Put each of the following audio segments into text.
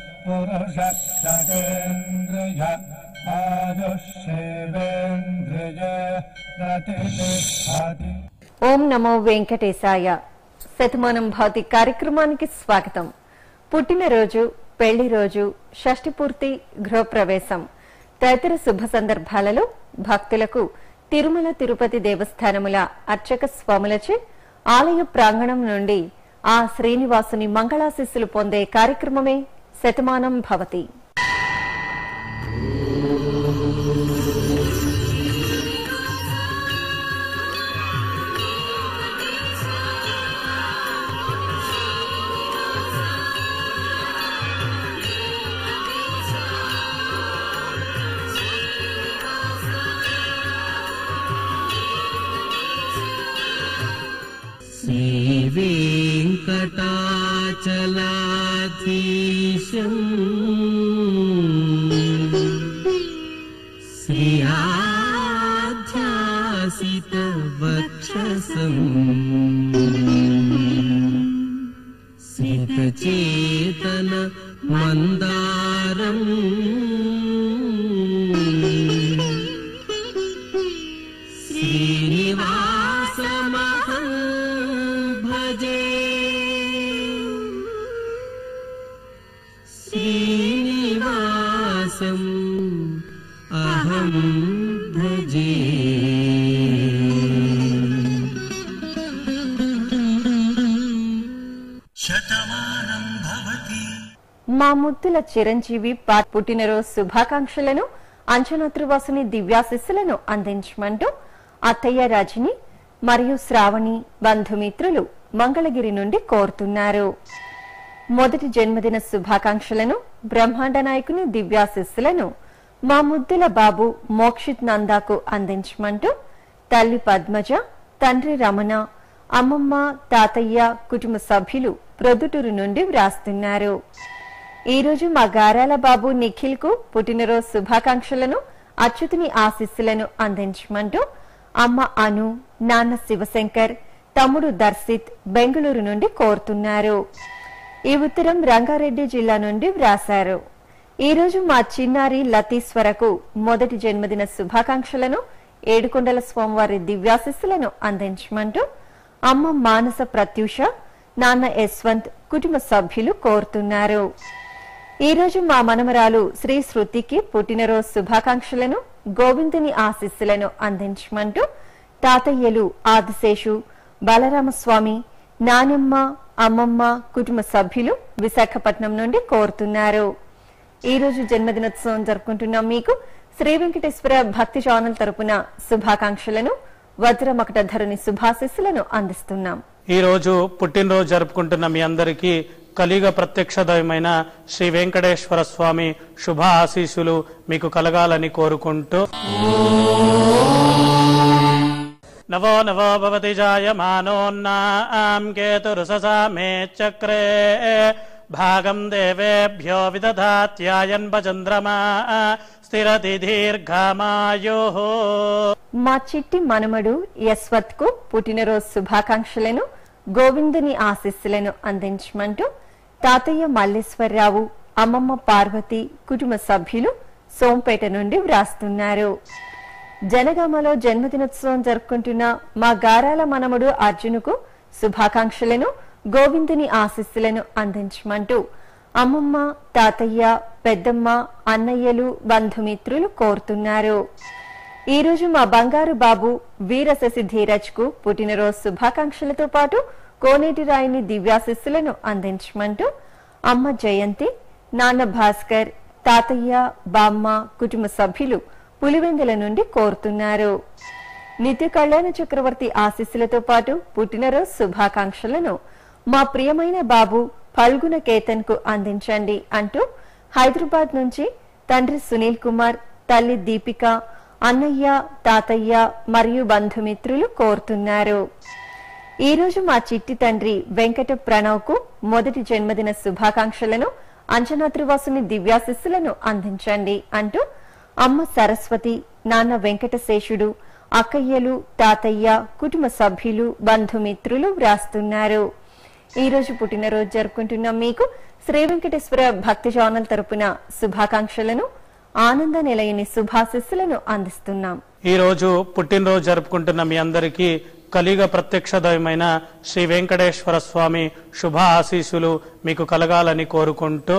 పురుష సతేంద్రియ ఆయుష్యేంద్రియ ప్రతిష్టతి ఓం నమో వెంకటేశాయ శతమానం భౌతి కార్యక్రమానికి స్వాగతం పుట్టినరోజు పెళ్లి రోజు షష్ఠి పూర్తి గృహప్రవేశం తదితర శుభ సందర్భాలలో భక్తులకు తిరుమల తిరుపతి దేవస్థానముల అర్చక స్వాములచే ఆలయ ప్రాంగణం నుండి ఆ శ్రీనివాసుని మంగళాశిస్సులు పొందే కార్యక్రమమే శతమానం భవతి श्रीवेङ्कटाचलाधीशम् श्रियाध्यासितवक्षसम् सितचेतन मन्दारम् श्रीनिवासमहं भजे श्रीनिवासम् अहं भजे మా ముద్దుల చిరంజీవి పా- పుట్టినరోజు శుభాకాంక్షలను అంచనాత్రివాసుని దివ్యాశిస్సులను అందించమంటూ అత్తయ్య రాజిని మరియు శ్రావణి బంధుమిత్రులు మంగళగిరి నుండి కోరుతున్నారు మొదటి జన్మదిన శుభాకాంక్షలను బ్రహ్మాండ నాయకుని దివ్యాశిస్సులను మా ముద్దుల బాబు మోక్షిత్ నందాకు అందించమంటూ తల్లి పద్మజ తండ్రి రమణ అమ్మమ్మ తాతయ్య కుటుంబ సభ్యులు ప్రొద్దుటూరు నుండి వ్రాస్తున్నారు ఈ రోజు మా గారాల బాబు నిఖిల్ కు పుట్టినరోజు శుభాకాంక్షలను అచ్యుతుని ఆశీస్సులను అందించమంటూ అమ్మ అను నాన్న శివశంకర్ తమ్ముడు దర్శిత్ బెంగళూరు నుండి కోరుతున్నారు ఈ ఉత్తరం రంగారెడ్డి జిల్లా నుండి వ్రాశారు ఈ రోజు మా చిన్నారి లతీశ్వరకు మొదటి జన్మదిన శుభాకాంక్షలను ఏడుకొండల స్వామివారి దివ్యాశిస్సులను అందించమంటూ అమ్మ మానస ప్రత్యూష నాన్న యశ్వంత్ కుటుంబ సభ్యులు కోరుతున్నారు ఈ రోజు మా మనమరాలు శ్రీ శృతికి పుట్టినరోజు శుభాకాంక్షలను గోవిందుని ఆశీస్సులను అందించమంటూ తాతయ్యలు ఆదిశేషు బలరామస్వామి నానమ్మ అమ్మమ్మ కుటుంబ సభ్యులు విశాఖపట్నం నుండి కోరుతున్నారు ఈ రోజు జన్మదినోత్సవం జరుపుకుంటున్నాం మీకు శ్రీ వెంకటేశ్వర భక్తి ఛానల్ తరపున శుభాకాంక్షలను వజ్రమకటధరుని శుభాశిస్సులను అందిస్తున్నాం ఈ రోజు పుట్టినరోజు జరుపుకుంటున్న మీ అందరికీ కలియుగ ప్రత్యక్ష దైవమైన శ్రీ వెంకటేశ్వర స్వామి శుభ ఆశీస్సులు మీకు కలగాలని కోరుకుంటూ నవో నవో భవతి జాయమానోన్నాం కేతురుససా మే చక్రే భాగం దేవేభ్యో విదధాత్యాయన్ చంద్రమా స్థిరతి దీర్ఘమాయో మా చిట్టి మనుమడు యశ్వత్ కు పుట్టినరోజు శుభాకాంక్షలను గోవిందుని ఆశీస్సులను అందించమంటూ తాతయ్య మల్లేశ్వరరావు అమ్మమ్మ పార్వతి కుటుంబ సభ్యులు సోంపేట నుండి వ్రాస్తున్నారు జనగామలో జన్మదినోత్సవం జరుపుకుంటున్న మా గారాల మనముడు అర్జునుకు శుభాకాంక్షలను గోవిందుని ఆశీస్సులను అందించమంటూ అమ్మమ్మ తాతయ్య పెద్దమ్మ అన్నయ్యలు బంధుమిత్రులు కోరుతున్నారు ఈ రోజు మా బంగారు బాబు వీరశశి ధీరజ్ కు పుట్టినరోజు శుభాకాంక్షలతో పాటు కోనేటి రాయిని దివ్యాశిస్సులను అందించమంటూ అమ్మ జయంతి నాన్న భాస్కర్ తాతయ్య బామ్మ కుటుంబ సభ్యులు పులివెందుల నుండి కోరుతున్నారు నిత్య కళ్యాణ చక్రవర్తి ఆశీస్సులతో పాటు పుట్టినరోజు శుభాకాంక్షలను మా ప్రియమైన బాబు ఫల్గుణ కేతన్ కు అందించండి అంటూ హైదరాబాద్ నుంచి తండ్రి సునీల్ కుమార్ తల్లి దీపిక అన్నయ్య తాతయ్య మరియు బంధుమిత్రులు కోరుతున్నారు ఈ రోజు మా చిట్టి తండ్రి వెంకట ప్రణవ్ కు మొదటి జన్మదిన శుభాకాంక్షలను అంజనాద్రివాసుని దివ్యాశిస్సులను అందించండి అంటూ అమ్మ సరస్వతి నాన్న వెంకటశేషుడు అక్కయ్యలు తాతయ్య కుటుంబ సభ్యులు బంధుమిత్రులు వ్రాస్తున్నారు ఈ రోజు పుట్టినరోజు జరుపుకుంటున్న మీకు శ్రీ వెంకటేశ్వర భక్తి ఛానల్ తరపున శుభాకాంక్షలను ఆనంద నిలయని శుభాశిస్సులను అందిస్తున్నాం ఈ రోజు పుట్టినరోజు జరుపుకుంటున్న మీ అందరికీ కలిగ ప్రత్యక్ష దైవమైన శ్రీ వెంకటేశ్వర స్వామి శుభ ఆశీస్సులు మీకు కలగాలని కోరుకుంటూ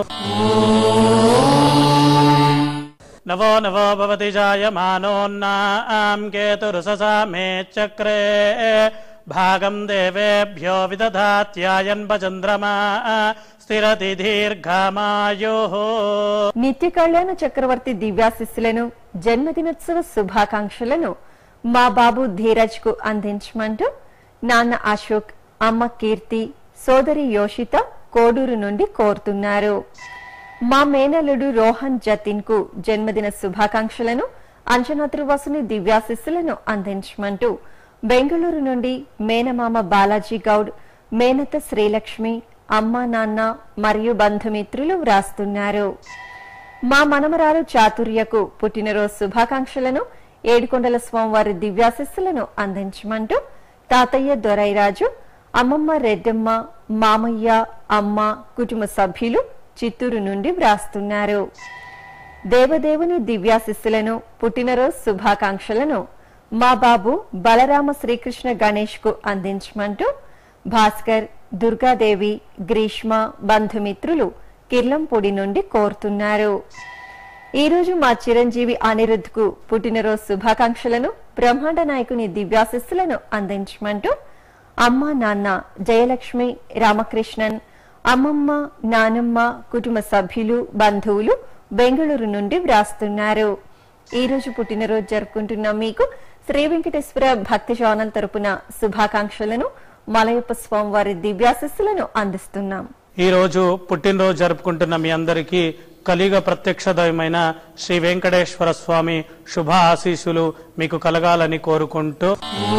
నవో నవో భవతి జాయమానోన్నాం కేతురుససా మే చక్రే భాగం దేవేభ్యో విదధాత్యాయన్ భచంద్రమా స్థిరతి దీర్ఘమాయో నిత్య కళ్యాణ చక్రవర్తి దివ్యాశిస్సులను జన్మదినోత్సవ శుభాకాంక్షలను మా బాబు ధీరజ్ కు అందించమంటూ నాన్న అశోక్ అమ్మ కీర్తి సోదరి యోషిత కోడూరు నుండి కోరుతున్నారు మా మేనల్లుడు రోహన్ జతిన్ కు జన్మదిన శుభాకాంక్షలను అంజనాద్రివాసుని దివ్యాశిస్సులను అందించమంటూ బెంగళూరు నుండి మేనమామ బాలాజీ గౌడ్ మేనత శ్రీలక్ష్మి అమ్మ నాన్న మరియు బంధుమిత్రులు వ్రాస్తున్నారు మా మనమరాలు చాతుర్యకు పుట్టినరోజు శుభాకాంక్షలను ఏడుకొండల స్వామివారి దివ్యాశిస్సులను అందించమంటూ తాతయ్య దొరైరాజు అమ్మమ్మ రెడ్డమ్మ మామయ్య అమ్మ కుటుంబ సభ్యులు చిత్తూరు నుండి వ్రాస్తున్నారు దేవదేవుని దివ్యాశిస్సులను పుట్టినరోజు శుభాకాంక్షలను మా బాబు బలరామ శ్రీకృష్ణ గణేష్ కు అందించమంటూ భాస్కర్ దుర్గాదేవి గ్రీష్మ బంధుమిత్రులు కిర్లంపూడి నుండి కోరుతున్నారు ఈ రోజు మా చిరంజీవి అనిరుద్ధ్ కు పుట్టినరోజు శుభాకాంక్షలను బ్రహ్మాండ నాయకుని దివ్యాశిస్సులను అందించమంటూ అమ్మ నాన్న జయలక్ష్మి రామకృష్ణన్ అమ్మమ్మ నానమ్మ కుటుంబ సభ్యులు బంధువులు బెంగళూరు నుండి వ్రాస్తున్నారు ఈ రోజు పుట్టినరోజు జరుపుకుంటున్న మీకు శ్రీ వెంకటేశ్వర భక్తి ఛానల్ తరపున శుభాకాంక్షలను మలయప్ప స్వామివారి దివ్యాశిస్సులను అందిస్తున్నాం ఈ రోజు పుట్టినరోజు జరుపుకుంటున్న మీ అందరికీ కలిగ ప్రత్యక్ష దైవమైన శ్రీ వెంకటేశ్వర స్వామి శుభ ఆశీస్సులు మీకు కలగాలని కోరుకుంటూ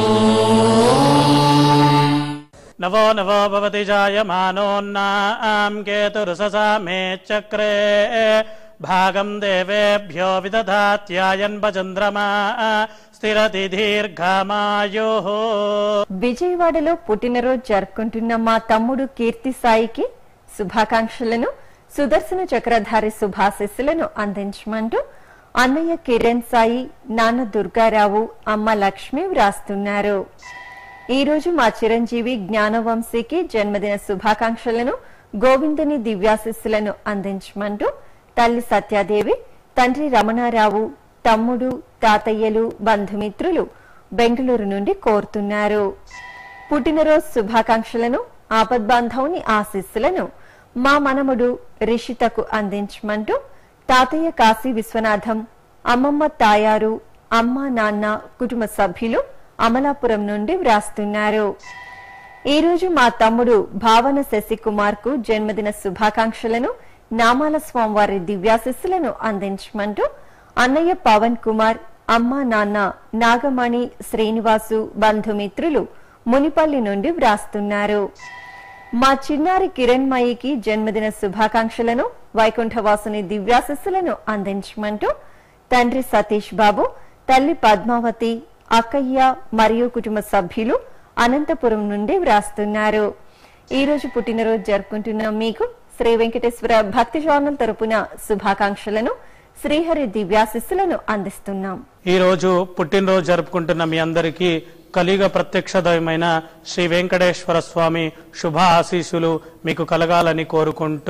నవో నవో భవతి జాయమానోన్నాం కేతురుససా మే చక్రే భాగం దేవేభ్యో విదధాత్యాయన్ భచంద్రమా స్థిరతి దీర్ఘమాయో విజయవాడలో పుట్టినరోజు జరుపుకుంటున్న మా తమ్ముడు కీర్తి సాయికి శుభాకాంక్షలను సుదర్శన చక్రధారి శుభాశిస్సులను అందించమంటూ అన్నయ్య కిరణ్ సాయి నాన్న దుర్గారావు అమ్మ లక్ష్మి వ్రాస్తున్నారు ఈ రోజు మా చిరంజీవి జ్ఞానవంశీకి జన్మదిన శుభాకాంక్షలను గోవిందుని దివ్యాశిస్సులను అందించమంటూ తల్లి సత్యాదేవి తండ్రి రమణారావు తమ్ముడు తాతయ్యలు బంధుమిత్రులు బెంగళూరు నుండి కోరుతున్నారు పుట్టినరోజు శుభాకాంక్షలను ఆపద్బాంధవుని ఆశీస్సులను మా మనముడు రిషితకు అందించమంటూ తాతయ్య కాశీ విశ్వనాథం అమ్మమ్మ తాయారు అమ్మ నాన్న కుటుంబ సభ్యులు అమలాపురం నుండి వ్రాస్తున్నారు ఈ రోజు మా తమ్ముడు భావన శశికుమార్ కు జన్మదిన శుభాకాంక్షలను నామాల స్వామివారి దివ్యాశిస్సులను అందించమంటూ అన్నయ్య పవన్ కుమార్ అమ్మ నాన్న నాగమణి శ్రీనివాసు బంధుమిత్రులు మునిపల్లి నుండి వ్రాస్తున్నారు మా చిన్నారి కిరణ్మయికి జన్మదిన శుభాకాంక్షలను వైకుంఠవాసుని దివ్యాశిస్సులను అందించమంటూ తండ్రి సతీష్ బాబు తల్లి పద్మావతి అక్కయ్య మరియు కుటుంబ సభ్యులు అనంతపురం నుండి వ్రాస్తున్నారు ఈ రోజు పుట్టినరోజు జరుపుకుంటున్న మీకు శ్రీ వెంకటేశ్వర భక్తి ఛానల్ తరపున శుభాకాంక్షలను శ్రీహరి దివ్యాశిస్సులను అందిస్తున్నాం ఈ రోజు పుట్టినరోజు జరుపుకుంటున్న మీ అందరికీ కలిగ ప్రత్యక్ష దైవమైన శ్రీ వెంకటేశ్వర స్వామి శుభ ఆశీస్సులు మీకు కలగాలని కోరుకుంటూ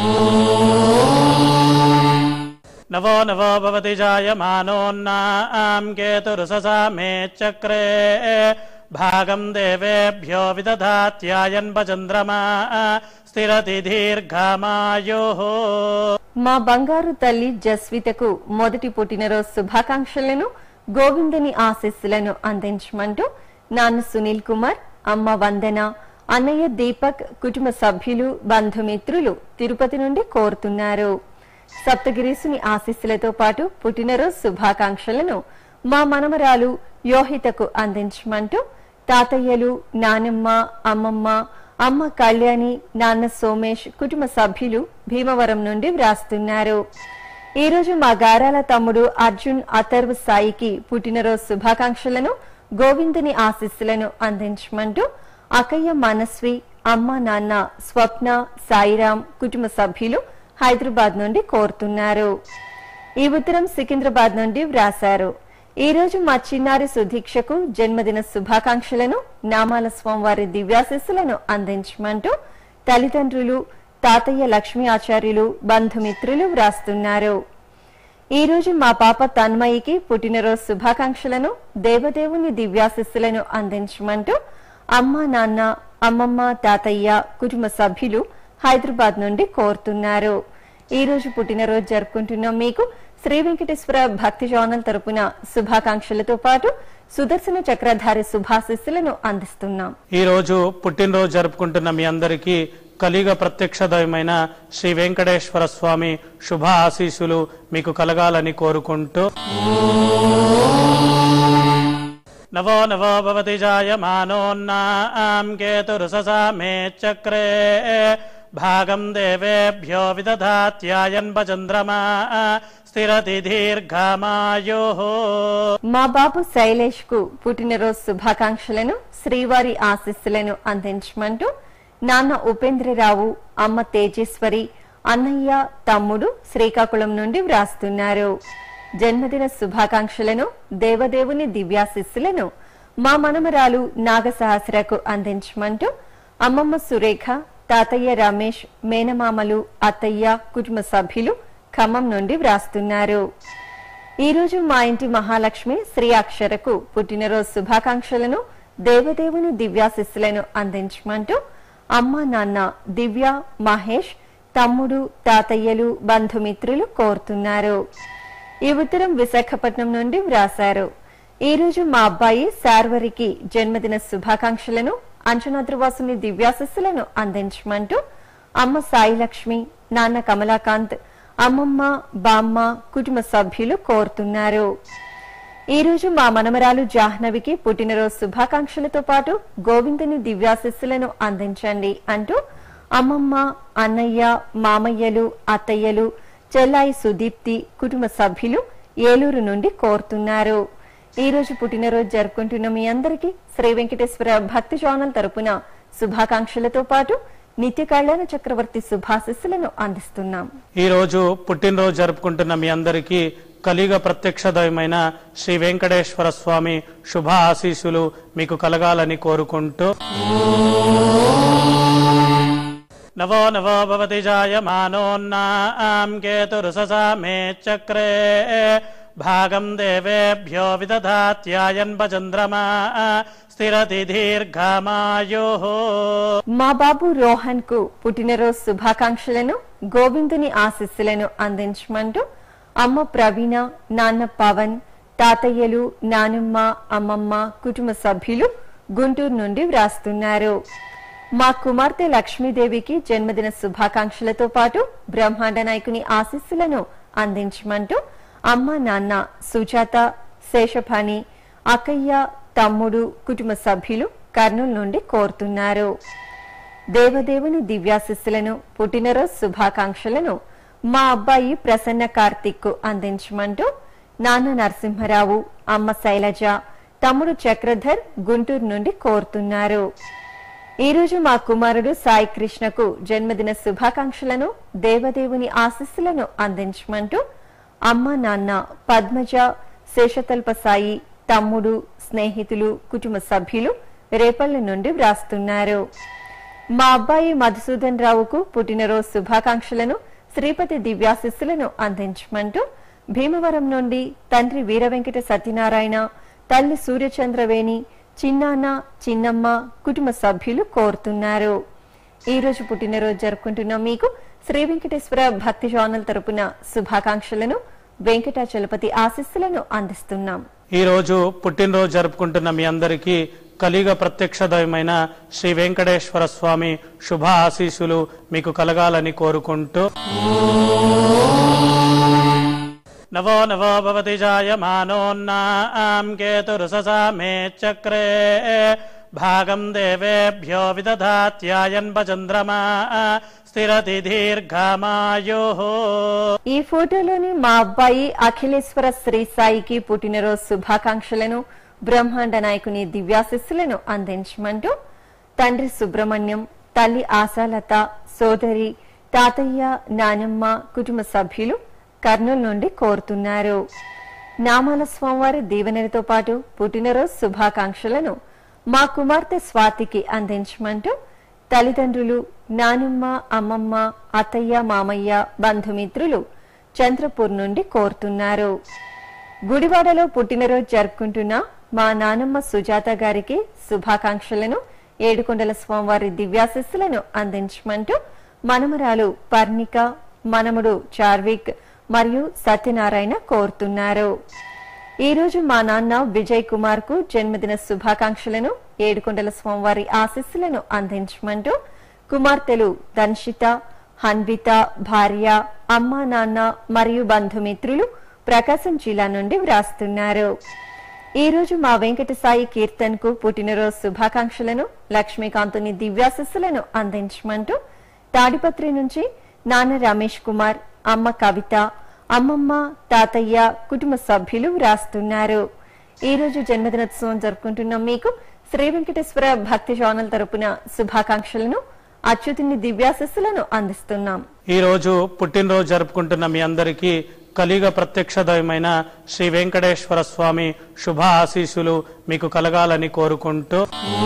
నవో నవో భవతి జాయమానోన్నాం కేతురుససా మే చక్రే భాగం దేవేభ్యో విదధాత్యాయన్ భచంద్రమా స్థిరతి దీర్ఘమాయో మా బంగారు తల్లి జస్వితకు మొదటి పుట్టినరోజు శుభాకాంక్షలను గోవిందుని ఆశీస్సులను అందించమంటూ నాన్న సునీల్ కుమార్ అమ్మ వందన అన్నయ్య దీపక్ కుటుంబ సభ్యులు బంధుమిత్రులు తిరుపతి నుండి కోరుతున్నారు సప్తగిరీసుని ఆశీస్సులతో పాటు పుట్టినరోజు శుభాకాంక్షలను మా మనమరాలు యోహితకు అందించమంటూ తాతయ్యలు నానమ్మ అమ్మమ్మ అమ్మ కళ్యాణి నాన్న సోమేష్ కుటుంబ సభ్యులు భీమవరం నుండి వ్రాస్తున్నారు ఈ రోజు మా గారాల తమ్ముడు అర్జున్ అథర్వ్ సాయికి పుట్టినరోజు శుభాకాంక్షలను గోవిందుని ఆశీస్సులను అందించమంటూ అక్కయ్య మనస్వి అమ్మ నాన్న స్వప్న సాయిరాం కుటుంబ సభ్యులు హైదరాబాద్ నుండి కోరుతున్నారు ఈ ఉత్తరం సికింద్రాబాద్ నుండి వ్రాశారు ఈ రోజు మా చిన్నారి సుధీక్షకు జన్మదిన శుభాకాంక్షలను నామాల స్వామివారి దివ్యాశిస్సులను అందించమంటూ తల్లిదండ్రులు తాతయ్య లక్ష్మీ ఆచార్యులు బంధుమిత్రులు వ్రాస్తున్నారు ఈ రోజు మా పాప తన్మయికి పుట్టినరోజు శుభాకాంక్షలను దేవదేవుని దివ్యాశిస్సులను అందించమంటూ అమ్మ నాన్న అమ్మమ్మ తాతయ్య కుటుంబ సభ్యులు హైదరాబాద్ నుండి కోరుతున్నారు ఈ రోజు పుట్టినరోజు జరుపుకుంటున్న మీకు శ్రీ వెంకటేశ్వర భక్తి ఛానల్ తరపున శుభాకాంక్షలతో పాటు సుదర్శన చక్రధారి శుభాశిస్సులను అందిస్తున్నాం ఈ రోజు పుట్టినరోజు జరుపుకుంటున్న మీ అందరికీ కలిగ ప్రత్యక్ష దైవమైన శ్రీ వెంకటేశ్వర స్వామి శుభ ఆశీస్సులు మీకు కలగాలని కోరుకుంటూ నవో నవో భవతి జాయమానోన్నాం కేతురుససా మే చక్రే భాగం దేవేభ్యో విదధాత్యాయన్ భచంద్రమా స్థిరతి దీర్ఘమాయో మా బాబు శైలేష్ కు పుట్టినరోజు శుభాకాంక్షలను శ్రీవారి ఆశీస్సులను అందించమంటూ నాన్న ఉపేంద్రరావు అమ్మ తేజేశ్వరి అన్నయ్య తమ్ముడు శ్రీకాకుళం నుండి వ్రాస్తున్నారు జన్మదిన శుభాకాంక్షలను దేవదేవుని దివ్యాశిస్సులను మా మనమరాలు నాగసహస్రకు అందించమంటూ అమ్మమ్మ సురేఖ తాతయ్య రమేష్ మేనమామలు అత్తయ్య కుటుంబ సభ్యులు ఖమ్మం నుండి వ్రాస్తున్నారు ఈ రోజు మా ఇంటి మహాలక్ష్మి శ్రీ అక్షరకు పుట్టినరోజు శుభాకాంక్షలను దేవదేవుని దివ్యాశిస్సులను అందించమంటూ అమ్మ నాన్న దివ్య మహేష్ తమ్ముడు తాతయ్యలు బంధుమిత్రులు కోరుతున్నారు ఈ ఉత్తరం విశాఖపట్నం నుండి వ్రాశారు ఈ రోజు మా అబ్బాయి శార్వరికి జన్మదిన శుభాకాంక్షలను అంచనాద్రవాసుని దివ్యాశస్సులను అందించమంటూ అమ్మ సాయిలక్ష్మి నాన్న కమలాకాంత్ అమ్మమ్మ బామ్మ కుటుంబ సభ్యులు కోరుతున్నారు ఈ రోజు మా మనమరాలు జాహ్నవికి పుట్టినరోజు శుభాకాంక్షలతో పాటు గోవిందుని దివ్యాశిస్సులను అందించండి అంటూ అమ్మమ్మ అన్నయ్య మామయ్యలు అత్తయ్యలు చెల్లాయి సుదీప్తి కుటుంబ సభ్యులు ఏలూరు నుండి కోరుతున్నారు ఈ రోజు పుట్టినరోజు జరుపుకుంటున్న మీ అందరికీ శ్రీ వెంకటేశ్వర భక్తి ఛానల్ తరపున శుభాకాంక్షలతో పాటు నిత్య కళ్యాణ చక్రవర్తి శుభాశిస్సులను అందిస్తున్నాం ఈ రోజు పుట్టినరోజు జరుపుకుంటున్న మీ అందరికీ కలిగ ప్రత్యక్ష దైవమైన శ్రీ వెంకటేశ్వర స్వామి శుభ ఆశీస్సులు మీకు కలగాలని కోరుకుంటూ నవో నవో భవతి జాయమానోన్నాం కేతురుససా మే చక్రే భాగం దేవేభ్యో విదధాత్యాయన్ భచంద్రమా స్థిరతి దీర్ఘమాయో మా బాబు రోహన్ కు పుట్టినరోజు శుభాకాంక్షలను గోవిందుని ఆశీస్సులను అందించమంటూ అమ్మ ప్రవీణ నాన్న పవన్ తాతయ్యలు నానమ్మ అమ్మమ్మ కుటుంబ సభ్యులు గుంటూరు నుండి వ్రాస్తున్నారు మా కుమార్తె లక్ష్మీదేవికి జన్మదిన శుభాకాంక్షలతో పాటు బ్రహ్మాండ నాయకుని ఆశీస్సులను అందించమంటూ అమ్మ నాన్న సుజాత శేషఫాని అక్కయ్య తమ్ముడు కుటుంబ సభ్యులు కర్నూలు నుండి కోరుతున్నారు దేవదేవుని దివ్యాశిస్సులను పుట్టినరోజు శుభాకాంక్షలను మా అబ్బాయి ప్రసన్న కార్తిక్ కు అందించమంటూ నాన్న నరసింహరావు అమ్మ శైలజ తమ్ముడు చక్రధర్ గుంటూరు నుండి కోరుతున్నారు ఈ రోజు మా కుమారుడు సాయి కృష్ణకు జన్మదిన శుభాకాంక్షలను దేవదేవుని ఆశీస్సులను అందించమంటూ అమ్మ నాన్న పద్మజ శేషతల్ప సాయి తమ్ముడు స్నేహితులు కుటుంబ సభ్యులు రేపల్లి నుండి వ్రాస్తున్నారు మా అబ్బాయి మధుసూదన్ రావుకు పుట్టినరోజు శుభాకాంక్షలను శ్రీపతి దివ్యాశిస్సులను అందించమంటూ భీమవరం నుండి తండ్రి వీరవెంకట సత్యనారాయణ తల్లి సూర్యచంద్రవేణి చిన్నాన్న చిన్నమ్మ కుటుంబ సభ్యులు కోరుతున్నారు ఈ రోజు పుట్టినరోజు జరుపుకుంటున్న మీకు శ్రీ వెంకటేశ్వర భక్తి ఛానల్ తరపున శుభాకాంక్షలను వెంకటాచలపతి ఆశీస్సులను అందిస్తున్నాం ఈ రోజు పుట్టినరోజు జరుపుకుంటున్న మీ అందరికీ కలిగ ప్రత్యక్ష దైవమైన శ్రీ వెంకటేశ్వర స్వామి శుభ ఆశీస్సులు మీకు కలగాలని కోరుకుంటూ నవో నవో భవతి జాయమానోన్నాం కేతురుససా మే చక్రే భాగం దేవేభ్యో విదధాత్యాయన్ భచంద్రమా స్థిరతి దీర్ఘమాయో ఈ ఫోటోలోని మా అబ్బాయి అఖిలేశ్వర శ్రీ సాయికి పుట్టినరోజు శుభాకాంక్షలను బ్రహ్మాండ నాయకుని దివ్యాశిస్సులను అందించమంటూ తండ్రి సుబ్రహ్మణ్యం తల్లి ఆశాలత సోదరి తాతయ్య నానమ్మ కుటుంబ సభ్యులు కర్నూలు నుండి కోరుతున్నారు నామాల స్వామివారి దీవెనలతో పాటు పుట్టినరోజు శుభాకాంక్షలను మా కుమార్తె స్వాతికి అందించమంటూ తల్లిదండ్రులు నానమ్మ అమ్మమ్మ అత్తయ్య మామయ్య బంధుమిత్రులు చంద్రపూర్ నుండి కోరుతున్నారు గుడివాడలో పుట్టినరోజు జరుపుకుంటున్న మా నానమ్మ సుజాత గారికి శుభాకాంక్షలను ఏడుకొండల స్వామివారి దివ్యాశిస్సులను అందించమంటూ మనమరాలు పర్ణిక మనముడు చార్విక్ మరియు సత్యనారాయణ కోరుతున్నారు ఈ రోజు మా నాన్న విజయ్ కుమార్ కు జన్మదిన శుభాకాంక్షలను ఏడుకొండల స్వామివారి ఆశీస్సులను అందించమంటూ కుమార్తెలు దన్షిత హన్విత భార్య అమ్మా నాన్న మరియు బంధుమిత్రులు ప్రకాశం జిల్లా నుండి వ్రాస్తున్నారు ఈ రోజు మా వెంకట సాయి కీర్తన్ కు పుట్టినరోజు శుభాకాంక్షలను లక్ష్మీకాంతుని దివ్యాశస్సులను అందించమంటూ తాడిపత్రి నుంచి నాన్న రమేష్ కుమార్ అమ్మ కవిత అమ్మమ్మ తాతయ్య కుటుంబ సభ్యులు వ్రాస్తున్నారు ఈ రోజు జన్మదినోత్సవం జరుపుకుంటున్న మీకు శ్రీ వెంకటేశ్వర భక్తి ఛానల్ తరపున శుభాకాంక్షలను అచ్యుతుని దివ్యాశస్సులను అందిస్తున్నాం ఈ రోజు పుట్టినరోజు జరుపుకుంటున్న మీ అందరికీ కలియుగ ప్రత్యక్ష దైవమైన శ్రీ వెంకటేశ్వర స్వామి శుభ ఆశీస్సులు మీకు కలగాలని కోరుకుంటూ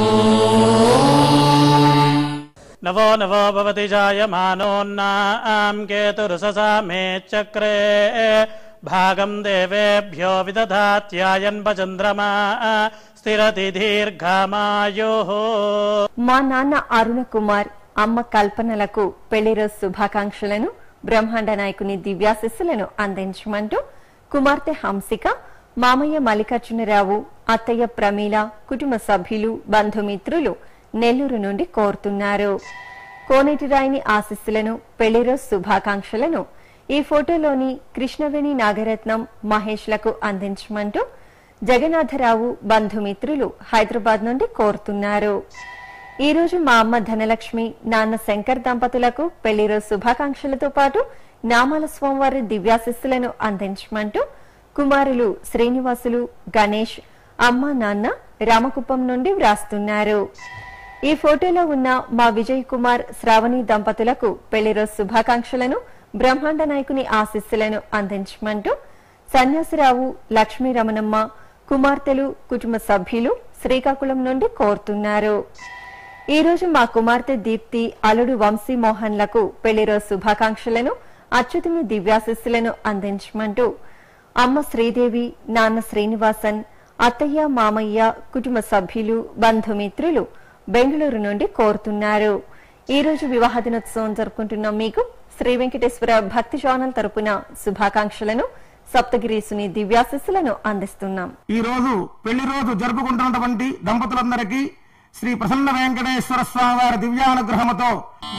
నవో నవో భవతి జాయమానోన్నాం కేతురుససా మే చక్రే భాగం దేవేభ్యో విదధాత్యాయన్ చంద్రమా స్థిరతి దీర్ఘమాయో మా నాన్న అరుణ కుమార్ అమ్మ కల్పనలకు పెళ్లిరోజు శుభాకాంక్షలను బ్రహ్మాండ నాయకుని దివ్యాశిస్సులను అందించమంటూ కుమార్తె హంసిక మామయ్య మల్లికార్జునరావు అత్తయ్య ప్రమీల కుటుంబ సభ్యులు బంధుమిత్రులు నెల్లూరు నుండి కోరుతున్నారు కోనేటిరాయిని ఆశీస్సులను పెళ్లిరోజు శుభాకాంక్షలను ఈ ఫోటోలోని కృష్ణవేణి నాగరత్నం మహేష్లకు అందించమంటూ జగన్నాథరావు బంధుమిత్రులు హైదరాబాద్ నుండి కోరుతున్నారు ఈ రోజు మా అమ్మ ధనలక్ష్మి నాన్న శంకర్ దంపతులకు పెళ్లిరోజు శుభాకాంక్షలతో పాటు నామాల స్వామివారి దివ్యాశిస్సులను అందించమంటూ కుమారులు శ్రీనివాసులు గణేష్ అమ్మ నాన్న రామకుప్పం నుండి వ్రాస్తున్నారు ఈ ఫోటోలో ఉన్న మా విజయ్ కుమార్ శ్రావణి దంపతులకు పెళ్లిరోజు శుభాకాంక్షలను బ్రహ్మాండ నాయకుని ఆశీస్సులను అందించమంటూ సన్యాసిరావు లక్ష్మీ రమణమ్మ కుమార్తెలు కుటుంబ సభ్యులు శ్రీకాకుళం నుండి కోరుతున్నారు ఈ రోజు మా కుమార్తె దీప్తి అల్లుడు వంశీ మోహన్లకు పెళ్లిరోజు శుభాకాంక్షలను అచ్యుతుని దివ్యాశిస్సులను అందించమంటూ అమ్మ శ్రీదేవి నాన్న శ్రీనివాసన్ అత్తయ్య మామయ్య కుటుంబ సభ్యులు బంధుమిత్రులు బెంగళూరు నుండి కోరుతున్నారు ఈ రోజు వివాహ దినోత్సవం జరుపుకుంటున్న మీకు శ్రీ వెంకటేశ్వర భక్తి ఛానల్ తరపున శుభాకాంక్షలను సప్తగిరీసుని దివ్యాశిస్సులను అందిస్తున్నాం ఈ రోజు పెళ్లి రోజు జరుపుకుంటున్నటువంటి దంపతులందరికీ శ్రీ ప్రసన్న వెంకటేశ్వర స్వామి వారి దివ్యానుగ్రహముతో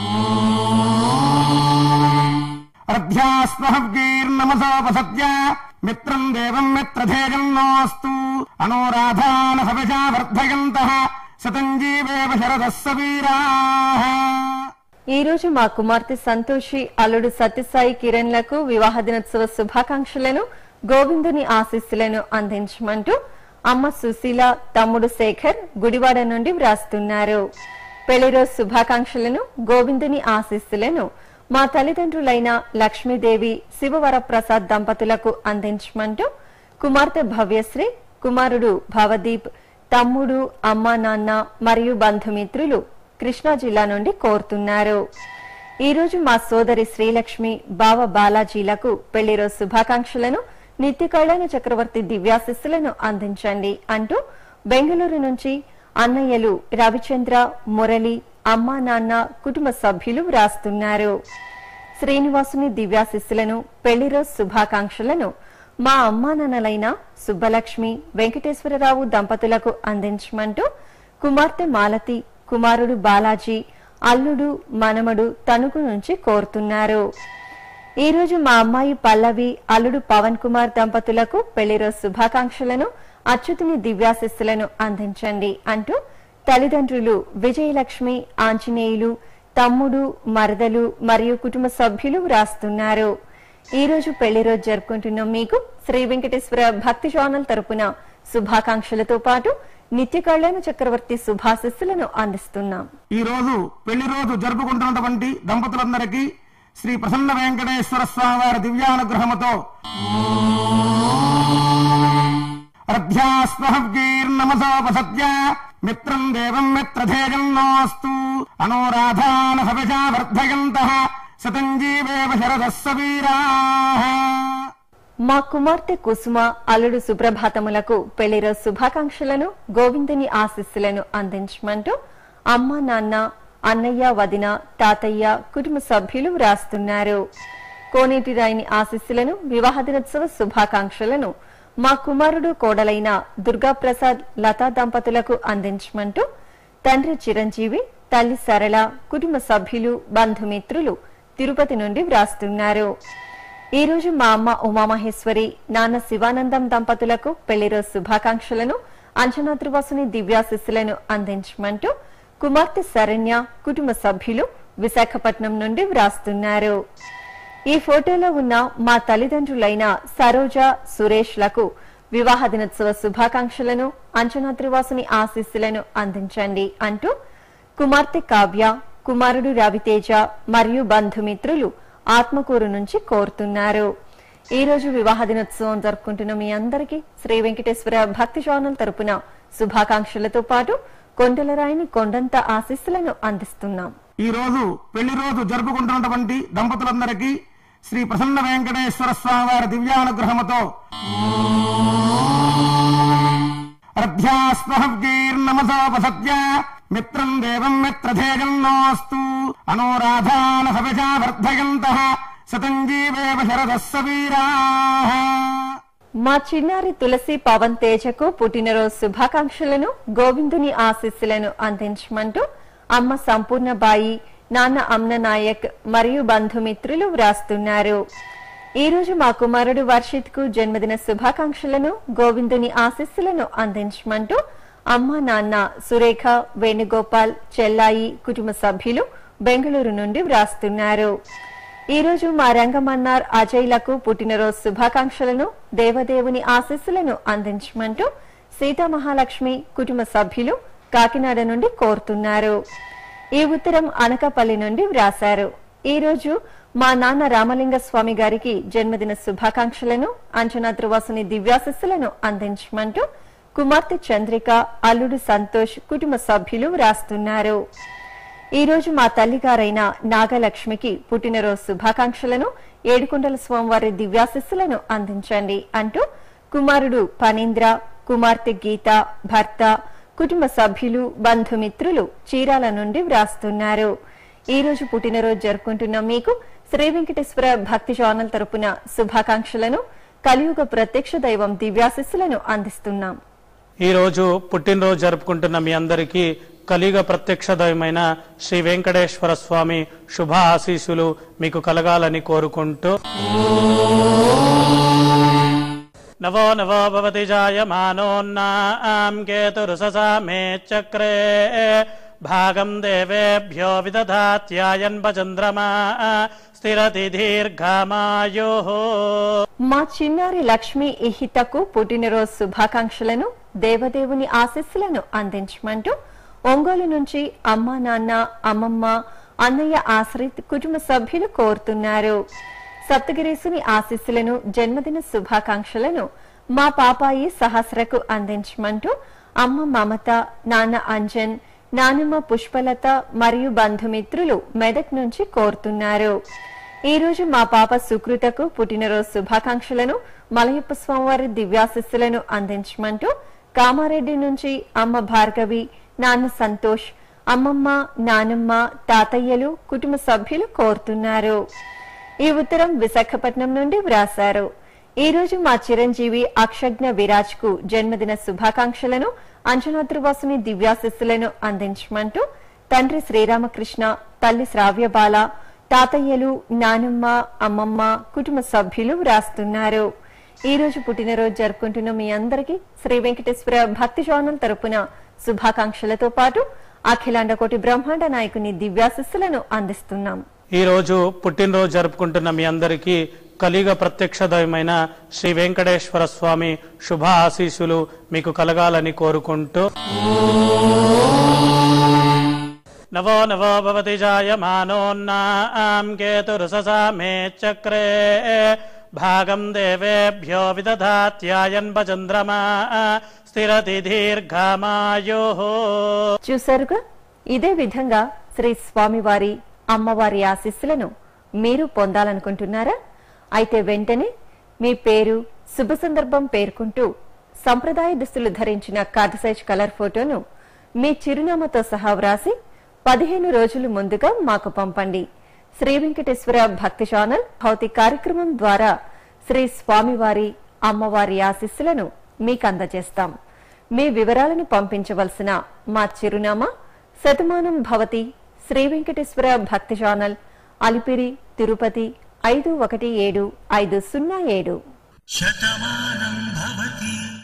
అర్ధ్యాస్మహీర్నమసోపసత్య మిత్రం దేవం మిత్రధేయం నోస్తు అనోరాధాన సవిషా వర్ధయంత శతంజీవేవ శరదः సవీరాः ఈ రోజు మా కుమార్తె సంతోషి అల్లుడు సత్యసాయి కిరణ్లకు వివాహ దినోత్సవ శుభాకాంక్షలను గోవిందుని ఆశీస్సులను అందించమంటూ అమ్మ సుశీల తమ్ముడు శేఖర్ గుడివాడ నుండి వ్రాస్తున్నారు పెళ్లిరోజు శుభాకాంక్షలను గోవిందుని ఆశీస్సులను మా తల్లిదండ్రులైన లక్ష్మీదేవి శివవరప్రసాద్ దంపతులకు అందించమంటూ కుమార్తె భవ్యశ్రీ కుమారుడు భవదీప్ తమ్ముడు అమ్మా నాన్న మరియు బంధుమిత్రులు కృష్ణా జిల్లా నుండి కోరుతున్నారు ఈ రోజు మా సోదరి శ్రీలక్ష్మి బావ బాలాజీలకు పెళ్లిరోజు శుభాకాంక్షలను నిత్య కళ్యాణ చక్రవర్తి దివ్యాశిస్సులను అందించండి అంటూ బెంగళూరు నుంచి అన్నయ్యలు రవిచంద్ర మురళి అమ్మా నాన్న కుటుంబ సభ్యులు వ్రాస్తున్నారు శ్రీనివాసుని దివ్యాశిస్సులను పెళ్లిరోజు శుభాకాంక్షలను మా అమ్మా నాన్నలైన సుబ్బలక్ష్మి వెంకటేశ్వరరావు దంపతులకు అందించమంటూ కుమార్తె మాలతి కుమారుడు బాలాజీ అల్లుడు మనమడు తణుకు నుంచి కోరుతున్నారు ఈ రోజు మా అమ్మాయి పల్లవి అల్లుడు పవన్ కుమార్ దంపతులకు పెళ్లిరోజు శుభాకాంక్షలను అచ్యుతుని దివ్యాశిస్సులను అందించండి అంటూ తల్లిదండ్రులు విజయలక్ష్మి ఆంజనేయులు తమ్ముడు మరదలు మరియు కుటుంబ సభ్యులు వ్రాస్తున్నారు ఈ రోజు పెళ్లి రోజు జరుపుకుంటున్న మీకు శ్రీ వెంకటేశ్వర భక్తి ఛానల్ తరపున శుభాకాంక్షలతో పాటు నిత్య కళ్యాణ చక్రవర్తి శుభాశిస్సులను అందిస్తున్నాం ఈ రోజు పెళ్లి రోజు జరుపుకుంటున్నటువంటి దంపతులందరికీ శ్రీ ప్రసన్న వెంకటేశ్వర స్వామి వారి దివ్యానుగ్రహముతో అర్ధ్యాస్మహీర్నమసోపసత్య మిత్రం దేవం మిత్రధేయం నోస్తు అనోరాధాన సవిషా వర్ధయంత శతం జీవేవ శరదస్స వీరా మా కుమార్తె కుసుమ అల్లుడు సుప్రభాతములకు పెళ్లిరోజు శుభాకాంక్షలను గోవిందుని ఆశీస్సులను అందించమంటూ అమ్మ నాన్న అన్నయ్య వదిన తాతయ్య కుటుంబ సభ్యులు వ్రాస్తున్నారు కోనేటి రాయిని ఆశీస్సులను వివాహ దినోత్సవ శుభాకాంక్షలను మా కుమారుడు కోడలైన దుర్గాప్రసాద్ లతా దంపతులకు అందించమంటూ తండ్రి చిరంజీవి తల్లి సరళ కుటుంబ సభ్యులు బంధుమిత్రులు తిరుపతి నుండి వ్రాస్తున్నారు ఈ రోజు మా అమ్మ ఉమామహేశ్వరి నాన్న శివానందం దంపతులకు పెళ్లిరోజు శుభాకాంక్షలను అంజనా త్రివాసుని దివ్యాశిస్సులను అందించమంటూ కుమార్తె శరణ్య కుటుంబ సభ్యులు విశాఖపట్నం నుండి వ్రాస్తున్నారు ఈ ఫోటోలో ఉన్న మా తల్లిదండ్రులైన సరోజ సురేష్ లకు వివాహ దినోత్సవ శుభాకాంక్షలను అంజనా త్రివాసుని ఆశీస్సులను అందించండి అంటూ కుమార్తె కావ్య కుమారుడు రవితేజ మరియు బంధుమిత్రులు ఆత్మకూరు నుంచి కోరుతున్నారు ఈ రోజు వివాహ దినోత్సవం జరుపుకుంటున్న మీ అందరికీ శ్రీ వెంకటేశ్వర భక్తి ఛానల్ తరపున శుభాకాంక్షలతో పాటు కొండలరాయిని కొండంత ఆశీస్సులను అందిస్తున్నాం ఈ రోజు పెళ్లి రోజు జరుపుకుంటున్నటువంటి దంపతులందరికీ శ్రీ ప్రసన్న వెంకటేశ్వర స్వామి వారి దివ్యానుగ్రహముతో అర్ధ్యాస్మహీర్నమసోపసత్య మిత్రం దేవం మిత్రధేయం నోస్తు అనోరాధాన సవిషా వర్ధయంత శతం జీవేవ శరదస్స వీరా మా చిన్నారి తులసి పవన్ తేజకు పుట్టినరోజు శుభాకాంక్షలను గోవిందుని ఆశీస్సులను అందించమంటూ అమ్మ సంపూర్ణ బాయి నాన్న అమ్న నాయక్ మరియు బంధుమిత్రులు వ్రాస్తున్నారు ఈ రోజు మా కుమారుడు వర్షిత్ కు జన్మదిన శుభాకాంక్షలను గోవిందుని ఆశీస్సులను అందించమంటూ అమ్మ నాన్న సురేఖ వేణుగోపాల్ చెల్లాయి కుటుంబ సభ్యులు బెంగళూరు నుండి వ్రాస్తున్నారు ఈ రోజు మా రంగమన్నార్ అజయ్లకు పుట్టినరోజు శుభాకాంక్షలను దేవదేవుని ఆశీస్సులను అందించమంటూ సీతామహాలక్ష్మి కుటుంబ సభ్యులు కాకినాడ నుండి కోరుతున్నారు ఈ ఉత్తరం అనకాపల్లి నుండి వ్రాశారు ఈ రోజు మా నాన్న రామలింగ స్వామి గారికి జన్మదిన శుభాకాంక్షలను అంచనా త్రివాసుని దివ్యాశిస్సులను అందించమంటూ కుమార్తె చంద్రిక అల్లుడు సంతోష్ కుటుంబ సభ్యులు వ్రాస్తున్నారు ఈ రోజు మా తల్లిగారైన నాగలక్ష్మికి పుట్టినరోజు శుభాకాంక్షలను ఏడుకొండల స్వామివారి దివ్యాశిస్సులను అందించండి అంటూ కుమారుడు పనీంద్ర కుమార్తె గీత భర్త కుటుంబ సభ్యులు బంధుమిత్రులు చీరాల నుండి వ్రాస్తున్నారు ఈ రోజు పుట్టినరోజు జరుపుకుంటున్న మీకు శ్రీ వెంకటేశ్వర భక్తి ఛానల్ తరపున శుభాకాంక్షలను కలియుగ ప్రత్యక్ష దైవం దివ్యాశిస్సులను అందిస్తున్నాం ఈ రోజు పుట్టినరోజు జరుపుకుంటున్న మీ అందరికీ కలియుగ ప్రత్యక్ష దైవమైన శ్రీ వెంకటేశ్వర స్వామి శుభ ఆశీస్సులు మీకు కలగాలని కోరుకుంటూ నవో నవో భవతి జాయమానోన్నాం కేతురుససా మే చక్రే భాగం దేవేభ్యో విదధాత్యాయన్పచంద్రమా స్థిరతి దీర్ఘమాయో మా చిన్నారి లక్ష్మి ఇహితకు పుట్టినరోజు శుభాకాంక్షలను దేవదేవుని ఆశీస్సులను అందించమంటూ ఒంగోలు నుంచి అమ్మ నాన్న అమ్మమ్మ అన్నయ్య ఆశ్రిత్ కుటుంబ సభ్యులు కోరుతున్నారు సప్తగిరీసుని ఆశీస్సులను జన్మదిన శుభాకాంక్షలను మా పాపాయి సహస్రకు అందించమంటూ అమ్మ మమత నాన్న అంజన్ నానమ్మ పుష్పలత మరియు బంధుమిత్రులు మెదక్ నుంచి కోరుతున్నారు ఈ రోజు మా పాప సుకృతకు పుట్టినరోజు శుభాకాంక్షలను మలయప్ప స్వామివారి దివ్యాశిస్సులను అందించమంటూ కామారెడ్డి నుంచి అమ్మ భార్గవి నాన్న సంతోష్ అమ్మమ్మ నానమ్మ తాతయ్యలు కుటుంబ సభ్యులు కోరుతున్నారు ఈ ఉత్తరం విశాఖపట్నం నుండి వ్రాశారు ఈ రోజు మా చిరంజీవి అక్షజ్ఞ విరాజ్ కు జన్మదిన శుభాకాంక్షలను అంజనాద్రివాసుని దివ్యాశిస్సులను అందించమంటూ తండ్రి శ్రీరామకృష్ణ తల్లి శ్రావ్యబాల తాతయ్యలు నానమ్మ అమ్మమ్మ కుటుంబ సభ్యులు వ్రాస్తున్నారు ఈ రోజు పుట్టినరోజు జరుపుకుంటున్న మీ అందరికీ శ్రీ వెంకటేశ్వర భక్తి ఛానల్ తరపున శుభాకాంక్షలతో పాటు అఖిలాండ కోటి బ్రహ్మాండ నాయకుని దివ్యాశిస్సులను అందిస్తున్నాం ఈ రోజు పుట్టినరోజు జరుపుకుంటున్న మీ అందరికీ కలియుగ ప్రత్యక్ష దైవమైన శ్రీ వెంకటేశ్వర స్వామి శుభ ఆశీస్సులు మీకు కలగాలని కోరుకుంటూ నవో నవో భవతి జాయమానోన్నాం కేతురుససా మే చక్రే భాగం దేవేభ్యో విదధాత్యాయన్ భచంద్రమా స్థిరతి దీర్ఘమాయో చూశారుగా ఇదే విధంగా శ్రీ స్వామివారి అమ్మవారి ఆశీస్సులను మీరు పొందాలనుకుంటున్నారా అయితే వెంటనే మీ పేరు శుభ సందర్భం పేర్కొంటూ సంప్రదాయ దుస్తులు ధరించిన కార్డ్ కలర్ ఫోటోను మీ చిరునామాతో సహా వ్రాసి పదిహేను రోజులు ముందుగా మాకు పంపండి శ్రీ వెంకటేశ్వర భక్తి ఛానల్ భౌతి కార్యక్రమం ద్వారా శ్రీ స్వామివారి అమ్మవారి ఆశీస్సులను మీకు అందజేస్తాం మీ వివరాలను పంపించవలసిన మా చిరునామా శతమానం భవతి శ్రీ వెంకటేశ్వర భక్తి ఛానల్ అలిపిరి తిరుపతి ఐదు ఒకటి ఏడు ఐదు సున్నా ఏడు శతమానం భవతి